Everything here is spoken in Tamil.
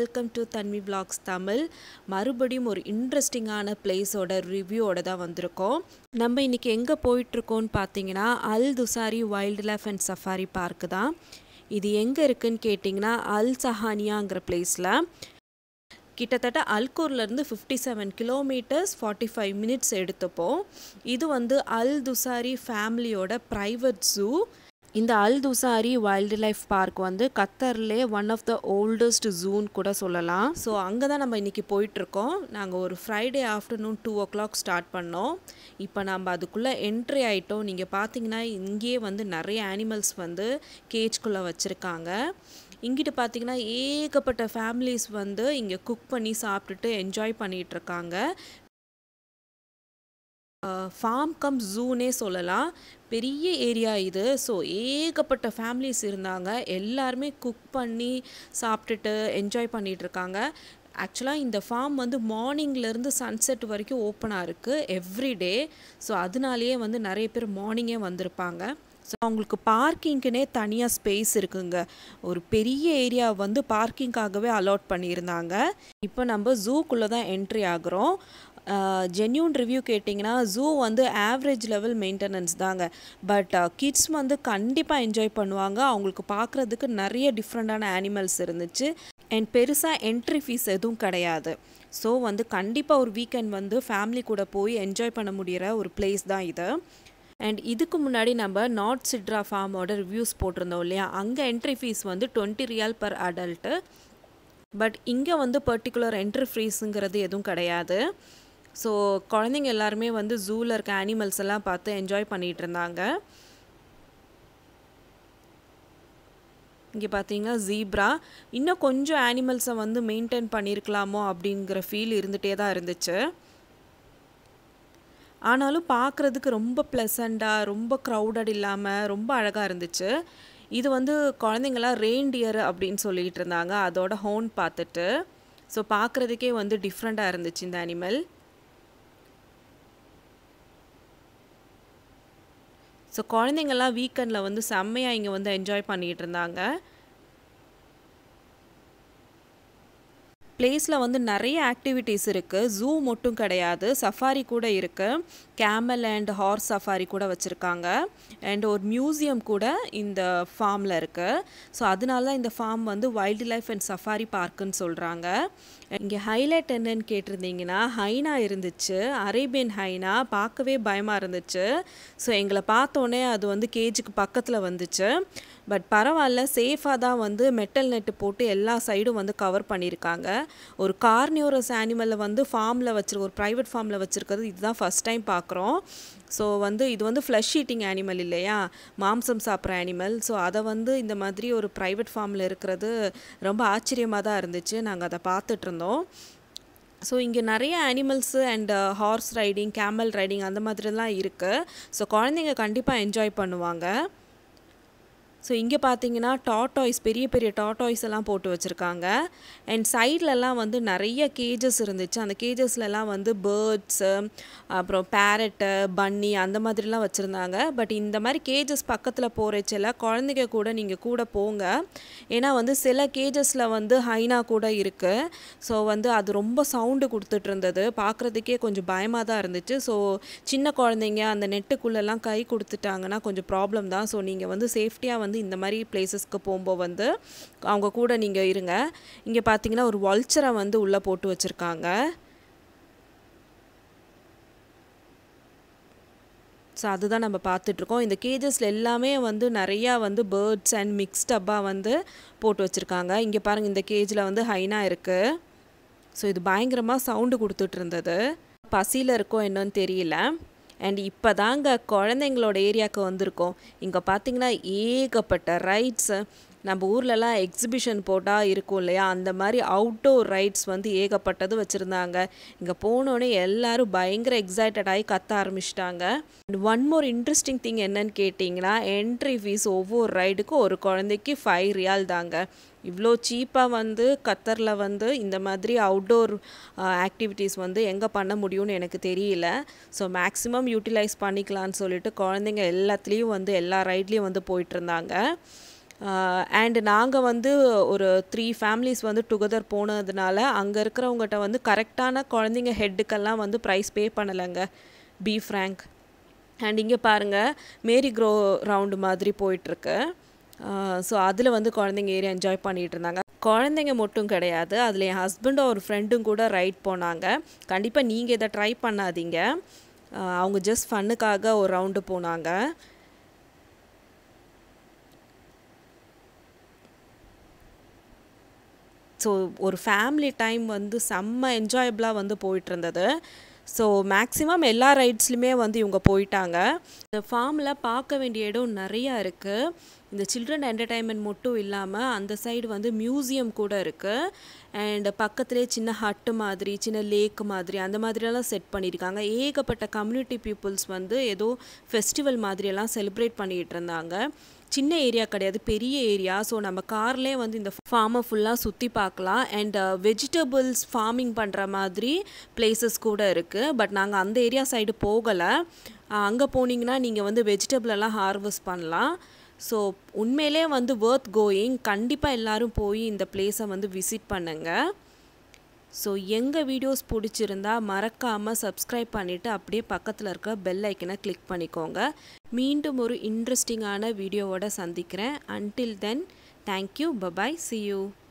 welcome to Tanvi vlogs Tamil மறுபடியும் ஒரு இன்ட்ரெஸ்டிங்கான பிளேஸோட ரிவ்யூவோட தான் வந்திருக்கோம் நம்ம இன்றைக்கி எங்கே போயிட்டுருக்கோன்னு பார்த்தீங்கன்னா Al Dosari wildlife and safari park தான் இது எங்கே இருக்குன்னு கேட்டிங்கன்னா அல் சஹானியாங்கிற பிளேஸில் கிட்டத்தட்ட அல்கூர்லேருந்து fifty seven kilometres forty five minutes எடுத்துப்போம் இது வந்து அல் துசாரி ஃபேமிலியோட ப்ரைவேட் ஜூ இந்த Al Dosari wildlife park வந்து கத்தர்லே ஒன் ஆஃப் த ஓல்டஸ்ட் ஜூன்னு கூட சொல்லலாம் ஸோ அங்கே தான் நம்ம இன்றைக்கி போயிட்டுருக்கோம் நாங்கள் ஒரு Friday afternoon two o'clock start பண்ணோம் இப்போ நம்ம அதுக்குள்ளே என்ட்ரி ஆகிட்டோம் நீங்கள் பார்த்தீங்கன்னா இங்கேயே வந்து நிறைய அனிமல்ஸ் வந்து கேஜ்குள்ளே வச்சுருக்காங்க இங்கிட்டு பார்த்தீங்கன்னா ஏகப்பட்ட ஃபேமிலிஸ் வந்து இங்கே குக் பண்ணி சாப்பிட்டுட்டு என்ஜாய் பண்ணிகிட்ருக்காங்க ஃபார்ம் கம் ஜூனே சொல்லலாம் பெரிய ஏரியா இது ஸோ ஏகப்பட்ட ஃபேமிலிஸ் இருந்தாங்க எல்லாருமே குக் பண்ணி சாப்பிட்டுட்டு என்ஜாய் பண்ணிகிட்ருக்காங்க ஆக்சுவலாக இந்த ஃபார்ம் வந்து மார்னிங்லேருந்து சன்செட் வரைக்கும் ஓப்பனாக இருக்குது எவ்ரிடே ஸோ அதனாலேயே வந்து நிறைய பேர் மார்னிங்கே வந்திருப்பாங்க ஸோ அவங்களுக்கு பார்க்கிங்க்குனே தனியாக ஸ்பேஸ் இருக்குங்க ஒரு பெரிய ஏரியா வந்து பார்க்கிங்காகவே அலாட் பண்ணியிருந்தாங்க இப்போ நம்ம ஜூக்குள்ளே தான் என்ட்ரி ஆகுறோம் ஜென்யூன் ரிவ்யூ கேட்டிங்கன்னா ஜூ வந்து ஆவரேஜ் லெவல் மெயின்டெனன்ஸ் தாங்க பட் கிட்ஸ் வந்து கண்டிப்பாக என்ஜாய் பண்ணுவாங்க அவங்களுக்கு பார்க்குறதுக்கு நிறைய டிஃப்ரெண்ட்டான அனிமல்ஸ் இருந்துச்சு அண்ட் பெருசாக என்ட்ரி ஃபீஸ் எதுவும் கிடையாது ஸோ வந்து கண்டிப்பாக ஒரு வீக்கெண்ட் வந்து ஃபேமிலி கூட போய் என்ஜாய் பண்ண முடிகிற ஒரு பிளேஸ் தான் இது அண்ட் இதுக்கு முன்னாடி நம்ம நார்த் சிட்ரா ஃபார்மோட ரிவ்யூஸ் போட்டிருந்தோம் இல்லையா அங்கே என்ட்ரி ஃபீஸ் வந்து டுவெண்ட்டி ரியால் பர் அடல்ட்டு பட் இங்கே வந்து பர்டிகுலர் என்ட்ரி ஃபீஸுங்கிறது எதுவும் கிடையாது ஸோ குழந்தைங்க எல்லாருமே வந்து ஜூவில் இருக்க அனிமல்ஸ் எல்லாம் பார்த்து என்ஜாய் பண்ணிகிட்டு இருந்தாங்க இங்கே பார்த்தீங்கன்னா ஜீப்ரா இன்னும் கொஞ்சம் அனிமல்ஸை வந்து மெயின்டைன் பண்ணியிருக்கலாமோ அப்படிங்கிற ஃபீல் இருந்துகிட்டே தான் இருந்துச்சு ஆனாலும் பார்க்குறதுக்கு ரொம்ப ப்ளசண்ட்டாக ரொம்ப க்ரௌடட் இல்லாமல் ரொம்ப அழகாக இருந்துச்சு இது வந்து குழந்தைங்களாம் ரெயின்டியர் அப்படின்னு சொல்லிகிட்டு இருந்தாங்க அதோட ஹோன் பார்த்துட்டு ஸோ பார்க்குறதுக்கே வந்து டிஃப்ரெண்ட்டாக இருந்துச்சு இந்த அனிமல் ஸோ குழந்தைங்கள்லாம் வீக்கெண்டில் வந்து செம்மையாக இங்கே வந்து என்ஜாய் பண்ணிகிட்டு இருந்தாங்க பிளேஸில் வந்து நிறைய ஆக்டிவிட்டீஸ் இருக்குது ஜூ மட்டும் கிடையாது சஃபாரி கூட இருக்குது கேமல் அண்ட் ஹார்ஸ் சஃபாரி கூட வச்சுருக்காங்க அண்ட் ஒரு மியூசியம் கூட இந்த ஃபார்மில் இருக்குது ஸோ அதனால தான் இந்த ஃபார்ம் வந்து வைல்டு லைஃப் அண்ட் சஃபாரி பார்க்குன்னு சொல்கிறாங்க இங்கே ஹைலைட் என்னன்னு கேட்டிருந்தீங்கன்னா ஹைனா இருந்துச்சு அரேபியன் ஹைனா பார்க்கவே பயமாக இருந்துச்சு ஸோ எங்களை பார்த்தோன்னே அது வந்து கேஜுக்கு பக்கத்தில் வந்துச்சு பட் பரவாயில்ல சேஃபாக தான் வந்து மெட்டல் நெட்டு போட்டு எல்லா சைடும் வந்து கவர் பண்ணியிருக்காங்க ஒரு கார்னியோரஸ் அனிமலை வந்து ஃபார்மில் வச்சுருக்க ஒரு ப்ரைவேட் ஃபார்மில் வச்சுருக்கிறது இதுதான் ஃபஸ்ட் டைம் பார்க்குறோம் ஸோ வந்து இது வந்து ஃப்ளஷ் ஈட்டிங் அனிமல் இல்லையா மாம்சம் சாப்பிட்ற அனிமல் ஸோ அதை வந்து இந்த மாதிரி ஒரு ப்ரைவேட் ஃபார்மில் இருக்கிறது ரொம்ப ஆச்சரியமாக தான் இருந்துச்சு நாங்கள் அதை பார்த்துட்டு இருந்தோம் ஸோ இங்கே நிறைய animals and horse riding camel riding அந்த மாதிரிலாம் இருக்குது ஸோ குழந்தைங்க கண்டிப்பாக என்ஜாய் பண்ணுவாங்க ஸோ இங்கே பார்த்தீங்கன்னா டாட்டாய்ஸ் பெரிய பெரிய டாட்டாய்ஸ் எல்லாம் போட்டு வச்சுருக்காங்க அண்ட் சைட்லலாம் வந்து நிறைய கேஜஸ் இருந்துச்சு அந்த கேஜஸ்லலாம் வந்து பேர்ட்ஸு அப்புறம் பேரட்டு பன்னி அந்த மாதிரிலாம் வச்சுருந்தாங்க பட் இந்த மாதிரி கேஜஸ் பக்கத்தில் போகிறச்சல குழந்தைங்க கூட நீங்கள் கூட போங்க ஏன்னா வந்து சில கேஜஸில் வந்து ஹைனா கூட இருக்குது ஸோ வந்து அது ரொம்ப சவுண்டு கொடுத்துட்டு இருந்தது பார்க்குறதுக்கே கொஞ்சம் பயமாக தான் இருந்துச்சு ஸோ சின்ன குழந்தைங்க அந்த நெட்டுக்குள்ளெல்லாம் கை கொடுத்துட்டாங்கன்னா கொஞ்சம் ப்ராப்ளம் தான் ஸோ நீங்கள் வந்து சேஃப்டியாக வந்து இந்த மாதிரி பிளேசஸ்க்கு போகும்போது வந்து அவங்க கூட நீங்கள் இருங்க இங்கே பார்த்தீங்கன்னா ஒரு வல்ச்சரை வந்து உள்ளே போட்டு வச்சுருக்காங்க ஸோ அதுதான் நம்ம பார்த்துட்ருக்கோம் இந்த கேஜஸில் எல்லாமே வந்து நிறையா வந்து பேர்ட்ஸ் அண்ட் மிக்ஸ்டப்பாக வந்து போட்டு வச்சுருக்காங்க இங்கே பாருங்கள் இந்த கேஜில் வந்து ஹைனா இருக்குது ஸோ இது பயங்கரமாக சவுண்டு கொடுத்துட்டு இருந்தது பசியில் இருக்கோ என்னன்னு தெரியல அண்ட் இப்போ தாங்க குழந்தைங்களோட ஏரியாவுக்கு வந்திருக்கோம் இங்கே பார்த்தீங்கன்னா ஏகப்பட்ட ரைட்ஸு நம்ம ஊர்லலாம் எக்ஸிபிஷன் போட்டால் இருக்கும் இல்லையா அந்த மாதிரி அவுட்டோர் ரைட்ஸ் வந்து ஏகப்பட்டது வச்சுருந்தாங்க இங்கே போனோடனே எல்லோரும் பயங்கர எக்ஸைட்டட் ஆகி கத்த ஆரம்பிச்சிட்டாங்க ஒன் மோர் இன்ட்ரெஸ்டிங் திங் என்னன்னு கேட்டிங்கன்னா என்ட்ரி ஃபீஸ் ஒவ்வொரு ரைடுக்கும் ஒரு குழந்தைக்கு ஃபைவ் ரியால் தாங்க இவ்வளோ சீப்பாக வந்து கத்தரில் வந்து இந்த மாதிரி அவுட்டோர் ஆக்டிவிட்டீஸ் வந்து எங்கே பண்ண முடியும்னு எனக்கு தெரியல ஸோ மேக்ஸிமம் யூட்டிலைஸ் பண்ணிக்கலான்னு சொல்லிட்டு குழந்தைங்க எல்லாத்துலேயும் வந்து எல்லா ரைட்லேயும் வந்து போயிட்டுருந்தாங்க அண்ட் நாங்கள் வந்து ஒரு த்ரீ ஃபேமிலிஸ் வந்து டுகெதர் போனதுனால அங்கே இருக்கிறவங்ககிட்ட வந்து கரெக்டான குழந்தைங்க ஹெட்டுக்கெல்லாம் வந்து ப்ரைஸ் பே பண்ணலைங்க பி ஃப்ரேங்க் அண்ட் இங்கே பாருங்கள் மேரி க்ரோ ரவுண்டு மாதிரி போயிட்டுருக்கு ஸோ அதில் வந்து குழந்தைங்க ஏறி என்ஜாய் பண்ணிகிட்டு இருந்தாங்க குழந்தைங்க மட்டும் கிடையாது அதில் என் ஹஸ்பண்டும் ஒரு ஃப்ரெண்டும் கூட ரைட் போனாங்க கண்டிப்பாக நீங்கள் இதை ட்ரை பண்ணாதீங்க அவங்க ஜஸ்ட் ஃபன்னுக்காக ஒரு ரவுண்டு போனாங்க ஸோ ஒரு ஃபேமிலி டைம் வந்து செம்ம என்ஜாயபிளாக வந்து போயிட்டு இருந்தது ஸோ மேக்ஸிமம் எல்லா ரைட்ஸ்லையுமே வந்து இவங்க போயிட்டாங்க இந்த ஃபார்மில் பார்க்க வேண்டிய இடம் நிறையா இருக்குது இந்த சில்ட்ரன் என்டர்டைன்மெண்ட் மட்டும் இல்லாமல் அந்த சைடு வந்து மியூசியம் கூட இருக்குது அண்ட் பக்கத்துலேயே சின்ன ஹட்டு மாதிரி சின்ன லேக் மாதிரி அந்த மாதிரியெல்லாம் செட் பண்ணியிருக்காங்க ஏகப்பட்ட கம்யூனிட்டி பீப்புள்ஸ் வந்து ஏதோ ஃபெஸ்டிவல் மாதிரியெல்லாம் செலிப்ரேட் பண்ணிகிட்டு இருந்தாங்க சின்ன ஏரியா கிடையாது பெரிய ஏரியா ஸோ நம்ம கார்லேயே வந்து இந்த ஃபார்மை ஃபுல்லாக சுற்றி பார்க்கலாம் அண்ட் வெஜிடபிள்ஸ் ஃபார்மிங் பண்ணுற மாதிரி பிளேசஸ் கூட இருக்குது பட் நாங்கள் அந்த ஏரியா சைடு போகலை அங்கே போனீங்கன்னா நீங்கள் வந்து வெஜிடபிள் எல்லாம் ஹார்வெஸ்ட் பண்ணலாம் ஸோ உண்மையிலே வந்து வேர்த் கோயிங் கண்டிப்பாக எல்லோரும் போய் இந்த பிளேஸை வந்து விசிட் பண்ணுங்கள் ஸோ எங்கள் வீடியோஸ் பிடிச்சிருந்தா மறக்காமல் சப்ஸ்கிரைப் பண்ணிவிட்டு அப்படியே பக்கத்தில் இருக்க பெல் ஐக்கனை கிளிக் பண்ணிக்கோங்க மீண்டும் ஒரு இன்ட்ரெஸ்டிங்கான வீடியோவோட சந்திக்கிறேன் until then thank you bye bye see you